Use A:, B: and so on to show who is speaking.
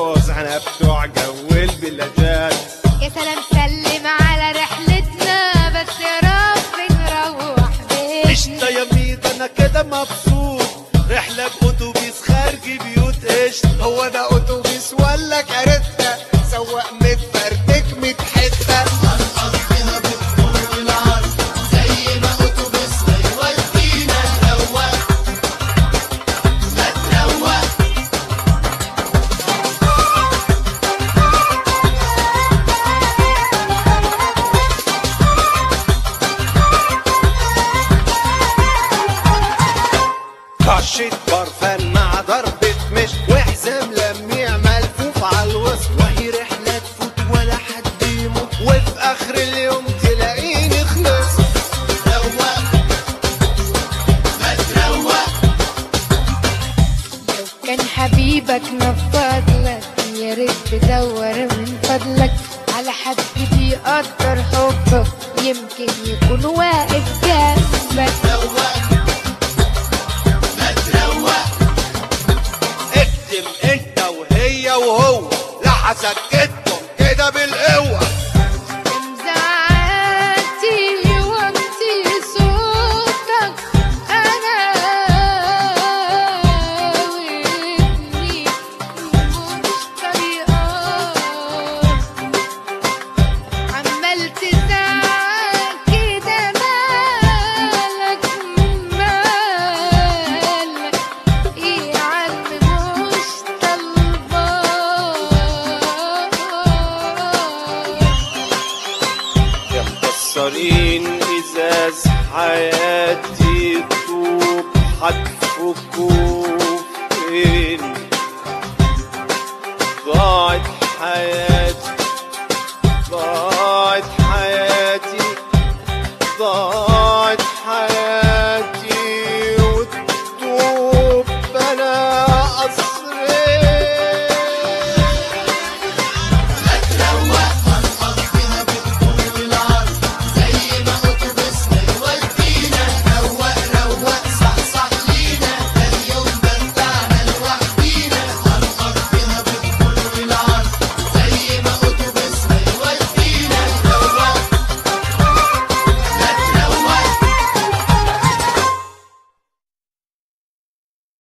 A: الجوز احنا بتوع جو البلادات
B: يا سلام سلم على رحلتنا بس يا رب نروح بيتنا
A: قشطة يا ميت انا كده مبسوط رحلة بأتوبيس خارج بيوت قشطة
C: هو ده اتوبيس ولا كارته سواق متفرتك ميت حته
A: طشة برفان مع ضربة مش وحزام لميع ملفوف على الوسط وهي رحلة تفوت ولا حد يموت وفي آخر اليوم تلاقيني خلصت
B: لو كان حبيبك نفضلك يا ريت تدور من فضلك على حد بيقدر حبك يمكن يكون واقف جنبك
A: اكتم انت وهي وهو لا هسكتكم كده بالقوة
B: مزعلتي وانتي صوتك انا وابني مش طريقة عمال تزعل كده مالك مالك ايه يا عم مش طالبة
A: يا مكسرين ازاز حياتي طوب هتفكوا فين ضاعت حياتي